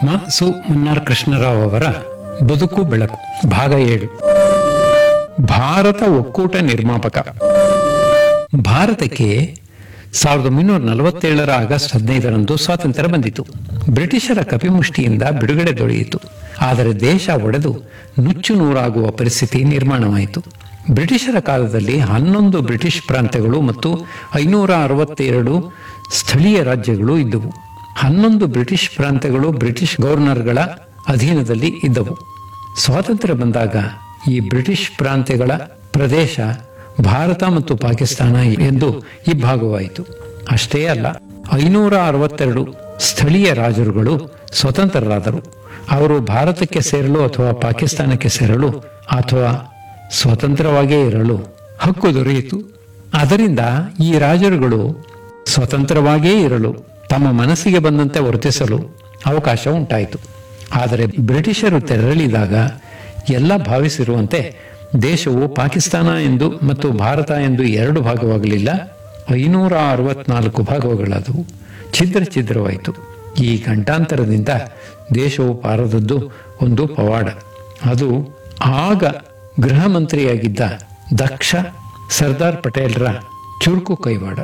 ಮ ಸು ಮನ್ನಾರ್ ಕೃಷ್ಣರಾವ್ ಅವರ ಬದುಕು ಬೆಳಕು ಭಾಗ ಏಳು ಭಾರತ ಒಕ್ಕೂಟ ನಿರ್ಮಾಪಕ ಭಾರತಕ್ಕೆ ಸಾವಿರದ ಒಂಬೈನೂರ ನಲವತ್ತೇಳರ ಆಗಸ್ಟ್ ಹದಿನೈದರಂದು ಸ್ವಾತಂತ್ರ್ಯ ಬಂದಿತು ಬ್ರಿಟಿಷರ ಕಪಿಮುಷ್ಟಿಯಿಂದ ಬಿಡುಗಡೆ ದೊರೆಯಿತು ಆದರೆ ದೇಶ ಒಡೆದು ನುಚ್ಚು ನೂರಾಗುವ ಪರಿಸ್ಥಿತಿ ನಿರ್ಮಾಣವಾಯಿತು ಬ್ರಿಟಿಷರ ಕಾಲದಲ್ಲಿ ಹನ್ನೊಂದು ಬ್ರಿಟಿಷ್ ಪ್ರಾಂತ್ಯಗಳು ಮತ್ತು ಐನೂರ ಅರವತ್ತೆರಡು ಸ್ಥಳೀಯ ರಾಜ್ಯಗಳು ಇದ್ದವು ಹನ್ನೊಂದು ಬ್ರಿಟಿಷ್ ಪ್ರಾಂತ್ಯಗಳು ಬ್ರಿಟಿಷ್ ಗವರ್ನರ್ಗಳ ಅಧೀನದಲ್ಲಿ ಇದ್ದವು ಸ್ವಾತಂತ್ರ್ಯ ಬಂದಾಗ ಈ ಬ್ರಿಟಿಷ್ ಪ್ರಾಂತ್ಯಗಳ ಪ್ರದೇಶ ಭಾರತ ಮತ್ತು ಪಾಕಿಸ್ತಾನ ಎಂದು ಇಬ್ಬಾಗವಾಯಿತು ಅಷ್ಟೇ ಅಲ್ಲ ಐನೂರ ಅರವತ್ತೆರಡು ಸ್ಥಳೀಯ ರಾಜರುಗಳು ಸ್ವತಂತ್ರರಾದರು ಅವರು ಭಾರತಕ್ಕೆ ಸೇರಲು ಅಥವಾ ಪಾಕಿಸ್ತಾನಕ್ಕೆ ಸೇರಲು ಅಥವಾ ಸ್ವತಂತ್ರವಾಗೇ ಇರಲು ಹಕ್ಕು ದೊರೆಯಿತು ಅದರಿಂದ ಈ ರಾಜರುಗಳು ಸ್ವತಂತ್ರವಾಗೇ ಇರಲು ತಮ್ಮ ಮನಸ್ಸಿಗೆ ಬಂದಂತೆ ವರ್ತಿಸಲು ಅವಕಾಶ ಉಂಟಾಯಿತು ಆದರೆ ಬ್ರಿಟಿಷರು ತೆರಳಿದಾಗ ಎಲ್ಲ ಭಾವಿಸಿರುವಂತೆ ದೇಶವು ಪಾಕಿಸ್ತಾನ ಎಂದು ಮತ್ತು ಭಾರತ ಎಂದು ಎರಡು ಭಾಗವಾಗಲಿಲ್ಲ ಐನೂರ ಅರವತ್ನಾಲ್ಕು ಭಾಗಗಳಾದವು ಛಿದ್ರ ಛಿದ್ರವಾಯಿತು ಈ ಗಂಟಾಂತರದಿಂದ ದೇಶವು ಪಾರದದ್ದು ಒಂದು ಪವಾಡ ಅದು ಆಗ ಗೃಹ ಮಂತ್ರಿಯಾಗಿದ್ದ ದಕ್ಷ ಸರ್ದಾರ್ ಪಟೇಲ್ರ ಚುರುಕು ಕೈವಾಡ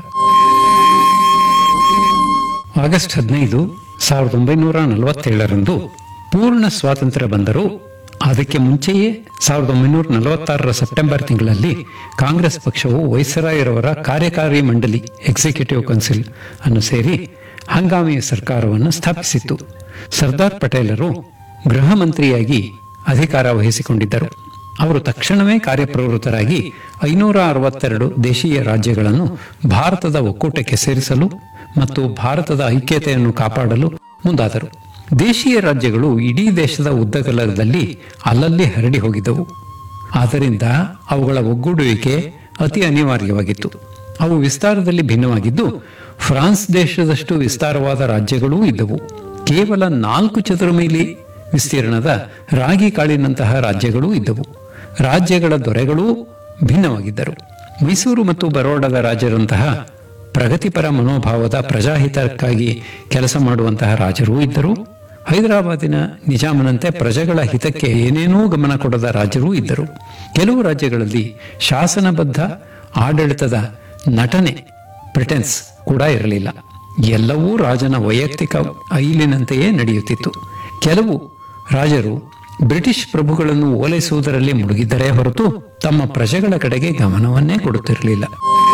ಆಗಸ್ಟ್ ಹದಿನೈದು ಸಾವಿರದ ಒಂಬೈನೂರ ನಲವತ್ತೇಳರಂದು ಪೂರ್ಣ ಸ್ವಾತಂತ್ರ್ಯ ಬಂದರೂ ಅದಕ್ಕೆ ಮುಂಚೆಯೇ ಸಾವಿರದ ಒಂಬೈನೂರ ನಲವತ್ತಾರರ ಸೆಪ್ಟೆಂಬರ್ ತಿಂಗಳಲ್ಲಿ ಕಾಂಗ್ರೆಸ್ ಪಕ್ಷವು ವೈಸರಾಯರವರ ಕಾರ್ಯಕಾರಿ ಮಂಡಳಿ ಎಕ್ಸಿಕ್ಯೂಟಿವ್ ಕೌನ್ಸಿಲ್ ಅನ್ನು ಸೇರಿ ಹಂಗಾಮಿ ಸರ್ಕಾರವನ್ನು ಸ್ಥಾಪಿಸಿತ್ತು ಸರ್ದಾರ್ ಪಟೇಲರು ಗೃಹ ಮಂತ್ರಿಯಾಗಿ ಅಧಿಕಾರ ವಹಿಸಿಕೊಂಡಿದ್ದರು ಅವರು ತಕ್ಷಣವೇ ಕಾರ್ಯಪ್ರವೃತ್ತರಾಗಿ ಐನೂರ ಅರವತ್ತೆರಡು ದೇಶೀಯ ರಾಜ್ಯಗಳನ್ನು ಭಾರತದ ಒಕ್ಕೂಟಕ್ಕೆ ಸೇರಿಸಲು ಮತ್ತು ಭಾರತದ ಐಕ್ಯತೆಯನ್ನು ಕಾಪಾಡಲು ಮುಂದಾದರು ದೇಶೀಯ ರಾಜ್ಯಗಳು ಇಡೀ ದೇಶದ ಉದ್ದಗಲದಲ್ಲಿ ಅಲ್ಲಲ್ಲಿ ಹರಡಿ ಹೋಗಿದ್ದವು ಆದ್ದರಿಂದ ಅವುಗಳ ಒಗ್ಗೂಡುವಿಕೆ ಅತಿ ಅನಿವಾರ್ಯವಾಗಿತ್ತು ಅವು ವಿಸ್ತಾರದಲ್ಲಿ ಭಿನ್ನವಾಗಿದ್ದು ಫ್ರಾನ್ಸ್ ದೇಶದಷ್ಟು ವಿಸ್ತಾರವಾದ ರಾಜ್ಯಗಳೂ ಇದ್ದವು ಕೇವಲ ನಾಲ್ಕು ಚದುರ ಮೈಲಿ ವಿಸ್ತೀರ್ಣದ ರಾಗಿ ಕಾಳಿನಂತಹ ರಾಜ್ಯಗಳೂ ಇದ್ದವು ರಾಜ್ಯಗಳ ದೊರೆಗಳೂ ಭಿನ್ನವಾಗಿದ್ದರು ಮೈಸೂರು ಮತ್ತು ಬರೋಡದ ರಾಜರಂತಹ ಪ್ರಗತಿಪರ ಮನೋಭಾವದ ಪ್ರಜಾಹಿತಕ್ಕಾಗಿ ಕೆಲಸ ಮಾಡುವಂತಹ ರಾಜರೂ ಇದ್ದರು ಹೈದರಾಬಾದಿನ ನಿಜಾಮನಂತೆ ಪ್ರಜೆಗಳ ಹಿತಕ್ಕೆ ಏನೇನೂ ಗಮನ ಕೊಡದ ರಾಜರೂ ಇದ್ದರು ಕೆಲವು ರಾಜ್ಯಗಳಲ್ಲಿ ಶಾಸನಬದ್ಧ ಆಡಳಿತದ ನಟನೆ ಪ್ರಿಟೆನ್ಸ್ ಕೂಡ ಇರಲಿಲ್ಲ ಎಲ್ಲವೂ ರಾಜನ ವೈಯಕ್ತಿಕ ಐಲಿನಂತೆಯೇ ನಡೆಯುತ್ತಿತ್ತು ಕೆಲವು ರಾಜರು ಬ್ರಿಟಿಷ್ ಪ್ರಭುಗಳನ್ನು ಓಲೈಸುವುದರಲ್ಲಿ ಮುಳುಗಿದ್ದರೇ ಹೊರತು ತಮ್ಮ ಪ್ರಜೆಗಳ ಕಡೆಗೆ ಗಮನವನ್ನೇ ಕೊಡುತ್ತಿರಲಿಲ್ಲ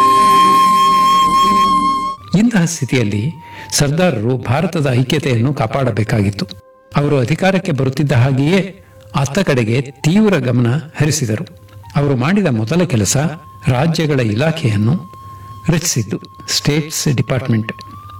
ಇಂತಹ ಸ್ಥಿತಿಯಲ್ಲಿ ಸರ್ದಾರರು ಭಾರತದ ಐಕ್ಯತೆಯನ್ನು ಕಾಪಾಡಬೇಕಾಗಿತ್ತು ಅವರು ಅಧಿಕಾರಕ್ಕೆ ಬರುತ್ತಿದ್ದ ಹಾಗೆಯೇ ಅತ್ತ ಕಡೆಗೆ ತೀವ್ರ ಗಮನ ಹರಿಸಿದರು ಅವರು ಮಾಡಿದ ಮೊದಲ ಕೆಲಸ ರಾಜ್ಯಗಳ ಇಲಾಖೆಯನ್ನು ರಚಿಸಿದ್ದು ಸ್ಟೇಟ್ಸ್ ಡಿಪಾರ್ಟ್ಮೆಂಟ್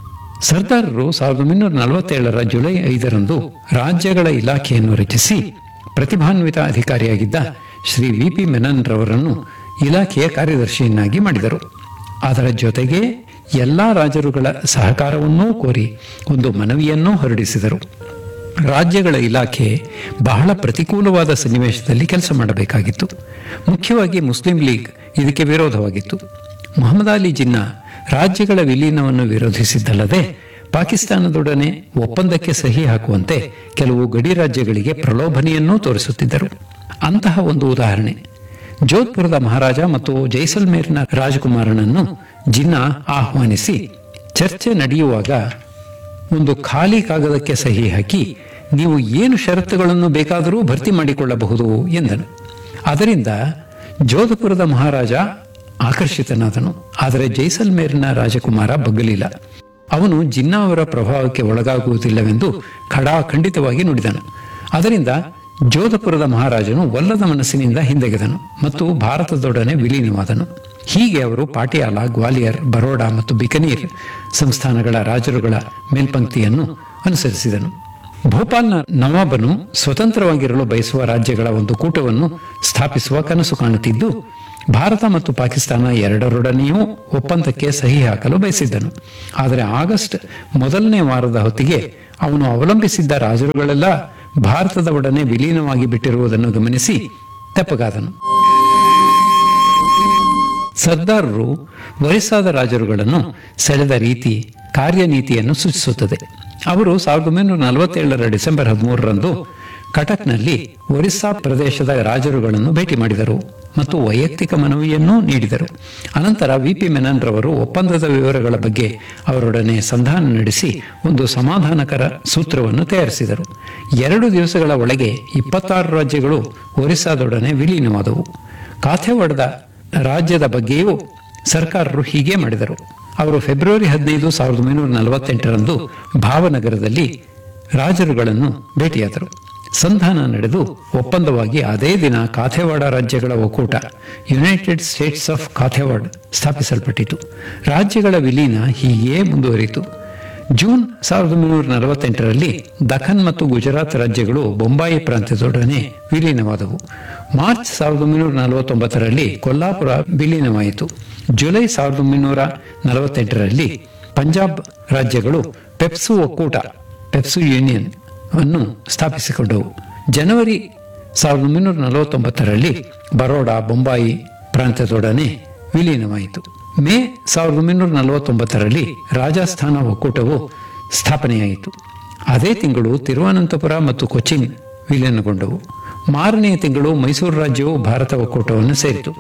ಸರ್ದಾರರು ಸಾವಿರದ ಒಂಬೈನೂರ ನಲವತ್ತೇಳರ ಜುಲೈ ಐದರಂದು ರಾಜ್ಯಗಳ ಇಲಾಖೆಯನ್ನು ರಚಿಸಿ ಪ್ರತಿಭಾನ್ವಿತ ಅಧಿಕಾರಿಯಾಗಿದ್ದ ಶ್ರೀ ವಿ ಪಿ ಮೆನನ್ ರವರನ್ನು ಇಲಾಖೆಯ ಕಾರ್ಯದರ್ಶಿಯನ್ನಾಗಿ ಮಾಡಿದರು ಅದರ ಜೊತೆಗೆ ಎಲ್ಲಾ ರಾಜರುಗಳ ಸಹಕಾರವನ್ನೂ ಕೋರಿ ಒಂದು ಮನವಿಯನ್ನೂ ಹೊರಡಿಸಿದರು ರಾಜ್ಯಗಳ ಇಲಾಖೆ ಬಹಳ ಪ್ರತಿಕೂಲವಾದ ಸನ್ನಿವೇಶದಲ್ಲಿ ಕೆಲಸ ಮಾಡಬೇಕಾಗಿತ್ತು ಮುಖ್ಯವಾಗಿ ಮುಸ್ಲಿಂ ಲೀಗ್ ಇದಕ್ಕೆ ವಿರೋಧವಾಗಿತ್ತು ಮೊಹಮ್ಮದ್ ಅಲಿ ಜಿನ್ನಾ ರಾಜ್ಯಗಳ ವಿಲೀನವನ್ನು ವಿರೋಧಿಸಿದ್ದಲ್ಲದೆ ಪಾಕಿಸ್ತಾನದೊಡನೆ ಒಪ್ಪಂದಕ್ಕೆ ಸಹಿ ಹಾಕುವಂತೆ ಕೆಲವು ಗಡಿ ರಾಜ್ಯಗಳಿಗೆ ಪ್ರಲೋಭನೆಯನ್ನೂ ತೋರಿಸುತ್ತಿದ್ದರು ಅಂತಹ ಒಂದು ಉದಾಹರಣೆ ಜೋಧ್ಪುರದ ಮಹಾರಾಜ ಮತ್ತು ಜೈಸಲ್ಮೇರ್ನ ರಾಜಕುಮಾರನನ್ನು ಜಿನ್ನಾ ಆಹ್ವಾನಿಸಿ ಚರ್ಚೆ ನಡೆಯುವಾಗ ಒಂದು ಖಾಲಿ ಕಾಗದಕ್ಕೆ ಸಹಿ ಹಾಕಿ ನೀವು ಏನು ಷರತ್ತುಗಳನ್ನು ಬೇಕಾದರೂ ಭರ್ತಿ ಮಾಡಿಕೊಳ್ಳಬಹುದು ಎಂದನು ಅದರಿಂದ ಜೋಧಪುರದ ಮಹಾರಾಜ ಆಕರ್ಷಿತನಾದನು ಆದರೆ ಜೈಸಲ್ಮೇರ್ನ ರಾಜಕುಮಾರ ಬಗ್ಗಲಿಲ್ಲ ಅವನು ಜಿನ್ನಾ ಅವರ ಪ್ರಭಾವಕ್ಕೆ ಒಳಗಾಗುವುದಿಲ್ಲವೆಂದು ಖಡಾಖಂಡಿತವಾಗಿ ನುಡಿದನು ಅದರಿಂದ ಜೋಧಪುರದ ಮಹಾರಾಜನು ಒಲ್ಲದ ಮನಸ್ಸಿನಿಂದ ಹಿಂದೆಗೆದನು ಮತ್ತು ಭಾರತದೊಡನೆ ವಿಲೀನವಾದನು ಹೀಗೆ ಅವರು ಪಾಟಿಯಾಲ ಗ್ವಾಲಿಯರ್ ಬರೋಡಾ ಮತ್ತು ಬಿಕನೀರ್ ಸಂಸ್ಥಾನಗಳ ರಾಜರುಗಳ ಮೇಲ್ಪಂಕ್ತಿಯನ್ನು ಅನುಸರಿಸಿದನು ಭೋಪಾಲ್ನ ನವಾಬನು ಸ್ವತಂತ್ರವಾಗಿರಲು ಬಯಸುವ ರಾಜ್ಯಗಳ ಒಂದು ಕೂಟವನ್ನು ಸ್ಥಾಪಿಸುವ ಕನಸು ಕಾಣುತ್ತಿದ್ದು ಭಾರತ ಮತ್ತು ಪಾಕಿಸ್ತಾನ ಎರಡರೊಡನೆಯೂ ಒಪ್ಪಂದಕ್ಕೆ ಸಹಿ ಹಾಕಲು ಬಯಸಿದ್ದನು ಆದರೆ ಆಗಸ್ಟ್ ಮೊದಲನೇ ವಾರದ ಹೊತ್ತಿಗೆ ಅವನು ಅವಲಂಬಿಸಿದ್ದ ರಾಜರುಗಳೆಲ್ಲ ಭಾರತದ ಒಡನೆ ವಿಲೀನವಾಗಿ ಬಿಟ್ಟಿರುವುದನ್ನು ಗಮನಿಸಿ ತೆಪ್ಪಗಾದನು ಸರ್ದಾರರು ವಯಸ್ಸಾದ ರಾಜರುಗಳನ್ನು ಸೆಳೆದ ರೀತಿ ಕಾರ್ಯನೀತಿಯನ್ನು ಸೂಚಿಸುತ್ತದೆ ಅವರು ಸಾವಿರದ ಒಂಬೈನೂರ ನಲವತ್ತೇಳರ ಡಿಸೆಂಬರ್ ಹದಿಮೂರರಂದು ಕಟಕ್ನಲ್ಲಿ ಒರಿಸ್ಸಾ ಪ್ರದೇಶದ ರಾಜರುಗಳನ್ನು ಭೇಟಿ ಮಾಡಿದರು ಮತ್ತು ವೈಯಕ್ತಿಕ ಮನವಿಯನ್ನೂ ನೀಡಿದರು ಅನಂತರ ವಿಪಿ ಮೆನನ್ ರವರು ಒಪ್ಪಂದದ ವಿವರಗಳ ಬಗ್ಗೆ ಅವರೊಡನೆ ಸಂಧಾನ ನಡೆಸಿ ಒಂದು ಸಮಾಧಾನಕರ ಸೂತ್ರವನ್ನು ತಯಾರಿಸಿದರು ಎರಡು ದಿವಸಗಳ ಒಳಗೆ ಇಪ್ಪತ್ತಾರು ರಾಜ್ಯಗಳು ಒರಿಸ್ಸಾದೊಡನೆ ವಿಲೀನವಾದವು ಕಾಥೆವಾಡದ ರಾಜ್ಯದ ಬಗ್ಗೆಯೂ ಸರ್ಕಾರರು ಹೀಗೆ ಮಾಡಿದರು ಅವರು ಫೆಬ್ರವರಿ ಹದಿನೈದು ಸಾವಿರದ ಒಂಬೈನೂರ ನಲವತ್ತೆಂಟರಂದು ಭಾವನಗರದಲ್ಲಿ ರಾಜರುಗಳನ್ನು ಭೇಟಿಯಾದರು ಸಂಧಾನ ನಡೆದು ಒಪ್ಪಂದವಾಗಿ ಅದೇ ದಿನ ಕಾಥೆವಾಡ ರಾಜ್ಯಗಳ ಒಕ್ಕೂಟ ಯುನೈಟೆಡ್ ಸ್ಟೇಟ್ಸ್ ಆಫ್ ಕಾಥೆವಾಡ್ ಸ್ಥಾಪಿಸಲ್ಪಟ್ಟಿತು ರಾಜ್ಯಗಳ ವಿಲೀನ ಹೀಗೆಯೇ ಮುಂದುವರಿಯಿತು ಜೂನ್ ಸಾವಿರದ ಒಂಬೈನೂರ ನಲವತ್ತೆಂಟರಲ್ಲಿ ದಖನ್ ಮತ್ತು ಗುಜರಾತ್ ರಾಜ್ಯಗಳು ಬೊಂಬಾಯಿ ಪ್ರಾಂತ್ಯದೊಡನೆ ವಿಲೀನವಾದವು ಮಾರ್ಚ್ ಸಾವಿರದ ಒಂಬೈನೂರ ನಲವತ್ತೊಂಬತ್ತರಲ್ಲಿ ಕೊಲ್ಲಾಪುರ ವಿಲೀನವಾಯಿತು ಜುಲೈ ಸಾವಿರದ ಒಂಬೈನೂರ ನಲವತ್ತೆಂಟರಲ್ಲಿ ಪಂಜಾಬ್ ರಾಜ್ಯಗಳು ಪೆಪ್ಸು ಒಕ್ಕೂಟ ಪೆಪ್ಸು ಯೂನಿಯನ್ ಅನ್ನು ಸ್ಥಾಪಿಸಿಕೊಂಡವು ಜನವರಿ ಸಾವಿರದ ಒಂಬೈನೂರ ನಲವತ್ತೊಂಬತ್ತರಲ್ಲಿ ಬರೋಡಾ ಬೊಂಬಾಯಿ ಪ್ರಾಂತ್ಯದೊಡನೆ ವಿಲೀನವಾಯಿತು ಮೇ ಸಾವಿರದ ಒಂಬೈನೂರ ನಲವತ್ತೊಂಬತ್ತರಲ್ಲಿ ರಾಜಸ್ಥಾನ ಒಕ್ಕೂಟವು ಸ್ಥಾಪನೆಯಾಯಿತು ಅದೇ ತಿಂಗಳು ತಿರುವನಂತಪುರ ಮತ್ತು ಕೊಚ್ಚಿನ್ ವಿಲೀನಗೊಂಡವು ಮಾರನೆಯ ತಿಂಗಳು ಮೈಸೂರು ರಾಜ್ಯವು ಭಾರತ ಒಕ್ಕೂಟವನ್ನು ಸೇರಿತು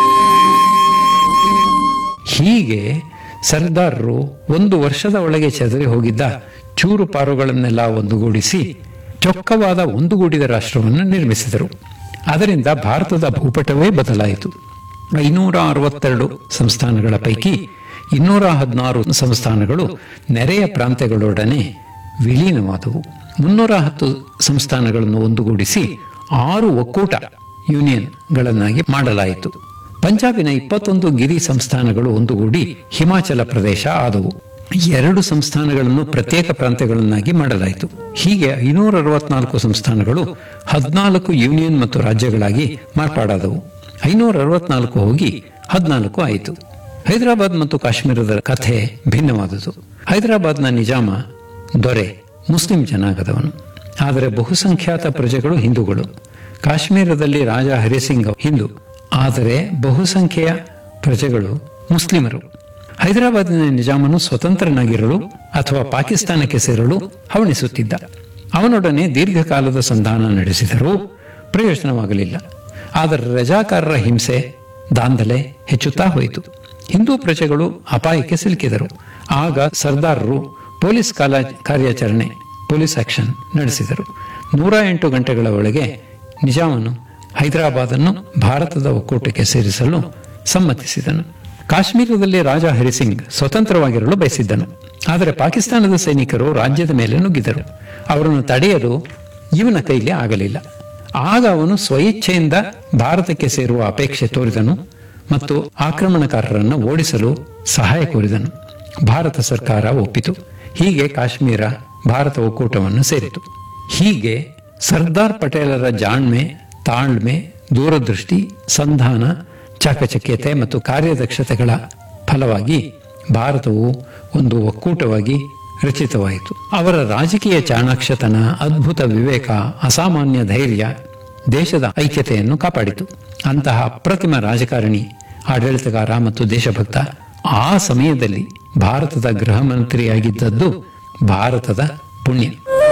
ಹೀಗೆ ಸರ್ದಾರರು ಒಂದು ವರ್ಷದ ಒಳಗೆ ಚೆದರಿ ಹೋಗಿದ್ದ ಚೂರು ಪಾರುಗಳನ್ನೆಲ್ಲ ಒಂದುಗೂಡಿಸಿ ಚೊಕ್ಕವಾದ ಒಂದುಗೂಡಿದ ರಾಷ್ಟ್ರವನ್ನು ನಿರ್ಮಿಸಿದರು ಅದರಿಂದ ಭಾರತದ ಭೂಪಟವೇ ಬದಲಾಯಿತು ಐನೂರ ಅರವತ್ತೆರಡು ಸಂಸ್ಥಾನಗಳ ಪೈಕಿ ಇನ್ನೂರ ಹದಿನಾರು ಸಂಸ್ಥಾನಗಳು ನೆರೆಯ ಪ್ರಾಂತ್ಯಗಳೊಡನೆ ವಿಲೀನವಾದವು ಮುನ್ನೂರ ಹತ್ತು ಸಂಸ್ಥಾನಗಳನ್ನು ಒಂದುಗೂಡಿಸಿ ಆರು ಒಕ್ಕೂಟ ಯೂನಿಯನ್ಗಳನ್ನಾಗಿ ಮಾಡಲಾಯಿತು ಪಂಜಾಬಿನ ಇಪ್ಪತ್ತೊಂದು ಗಿರಿ ಸಂಸ್ಥಾನಗಳು ಒಂದುಗೂಡಿ ಹಿಮಾಚಲ ಪ್ರದೇಶ ಆದವು ಎರಡು ಸಂಸ್ಥಾನಗಳನ್ನು ಪ್ರತ್ಯೇಕ ಪ್ರಾಂತ್ಯಗಳನ್ನಾಗಿ ಮಾಡಲಾಯಿತು ಹೀಗೆ ಐನೂರ ಅರವತ್ನಾಲ್ಕು ಸಂಸ್ಥಾನಗಳು ಹದಿನಾಲ್ಕು ಯೂನಿಯನ್ ಮತ್ತು ರಾಜ್ಯಗಳಾಗಿ ಮಾರ್ಪಾಡಾದವು ಐನೂರ ಅರವತ್ನಾಲ್ಕು ಹೋಗಿ ಹದಿನಾಲ್ಕು ಆಯಿತು ಹೈದರಾಬಾದ್ ಮತ್ತು ಕಾಶ್ಮೀರದ ಕಥೆ ಭಿನ್ನವಾದುದು ಹೈದರಾಬಾದ್ನ ನಿಜಾಮ ದೊರೆ ಮುಸ್ಲಿಂ ಜನಾಂಗದವನು ಆದರೆ ಬಹುಸಂಖ್ಯಾತ ಪ್ರಜೆಗಳು ಹಿಂದೂಗಳು ಕಾಶ್ಮೀರದಲ್ಲಿ ರಾಜ ಹರಿಸಿಂಗ್ ಹಿಂದೂ ಆದರೆ ಬಹುಸಂಖ್ಯೆಯ ಪ್ರಜೆಗಳು ಮುಸ್ಲಿಮರು ಹೈದರಾಬಾದಿನ ನಿಜಾಮನು ಸ್ವತಂತ್ರನಾಗಿರಲು ಅಥವಾ ಪಾಕಿಸ್ತಾನಕ್ಕೆ ಸೇರಲು ಹವಣಿಸುತ್ತಿದ್ದ ಅವನೊಡನೆ ದೀರ್ಘಕಾಲದ ಸಂಧಾನ ನಡೆಸಿದರೂ ಪ್ರಯೋಜನವಾಗಲಿಲ್ಲ ಆದರೆ ರಜಾಕಾರರ ಹಿಂಸೆ ದಾಂಧಲೆ ಹೆಚ್ಚುತ್ತಾ ಹೋಯಿತು ಹಿಂದೂ ಪ್ರಜೆಗಳು ಅಪಾಯಕ್ಕೆ ಸಿಲುಕಿದರು ಆಗ ಸರ್ದಾರರು ಪೊಲೀಸ್ ಕಾಲ ಕಾರ್ಯಾಚರಣೆ ಪೊಲೀಸ್ ಆಕ್ಷನ್ ನಡೆಸಿದರು ನೂರ ಎಂಟು ಗಂಟೆಗಳ ಒಳಗೆ ನಿಜಾಮನು ಹೈದರಾಬಾದನ್ನು ಭಾರತದ ಒಕ್ಕೂಟಕ್ಕೆ ಸೇರಿಸಲು ಸಮ್ಮತಿಸಿದನು ಕಾಶ್ಮೀರದಲ್ಲಿ ರಾಜ ಹರಿಸಿಂಗ್ ಸ್ವತಂತ್ರವಾಗಿರಲು ಬಯಸಿದ್ದನು ಆದರೆ ಪಾಕಿಸ್ತಾನದ ಸೈನಿಕರು ರಾಜ್ಯದ ಮೇಲೆ ನುಗ್ಗಿದರು ಅವರನ್ನು ತಡೆಯಲು ಇವನ ಕೈಲಿ ಆಗಲಿಲ್ಲ ಆಗ ಅವನು ಸ್ವಇಚ್ಛೆಯಿಂದ ಭಾರತಕ್ಕೆ ಸೇರುವ ಅಪೇಕ್ಷೆ ತೋರಿದನು ಮತ್ತು ಆಕ್ರಮಣಕಾರರನ್ನು ಓಡಿಸಲು ಸಹಾಯ ಕೋರಿದನು ಭಾರತ ಸರ್ಕಾರ ಒಪ್ಪಿತು ಹೀಗೆ ಕಾಶ್ಮೀರ ಭಾರತ ಒಕ್ಕೂಟವನ್ನು ಸೇರಿತು ಹೀಗೆ ಸರ್ದಾರ್ ಪಟೇಲರ ಜಾಣ್ಮೆ ತಾಳ್ಮೆ ದೂರದೃಷ್ಟಿ ಸಂಧಾನ ಚಾಕಚಕ್ಯತೆ ಮತ್ತು ಕಾರ್ಯದಕ್ಷತೆಗಳ ಫಲವಾಗಿ ಭಾರತವು ಒಂದು ಒಕ್ಕೂಟವಾಗಿ ರಚಿತವಾಯಿತು ಅವರ ರಾಜಕೀಯ ಚಾಣಾಕ್ಷತನ ಅದ್ಭುತ ವಿವೇಕ ಅಸಾಮಾನ್ಯ ಧೈರ್ಯ ದೇಶದ ಐಕ್ಯತೆಯನ್ನು ಕಾಪಾಡಿತು ಅಂತಹ ಅಪ್ರತಿಮ ರಾಜಕಾರಣಿ ಆಡಳಿತಗಾರ ಮತ್ತು ದೇಶಭಕ್ತ ಆ ಸಮಯದಲ್ಲಿ ಭಾರತದ ಗೃಹ ಮಂತ್ರಿಯಾಗಿದ್ದದ್ದು ಭಾರತದ ಪುಣ್ಯ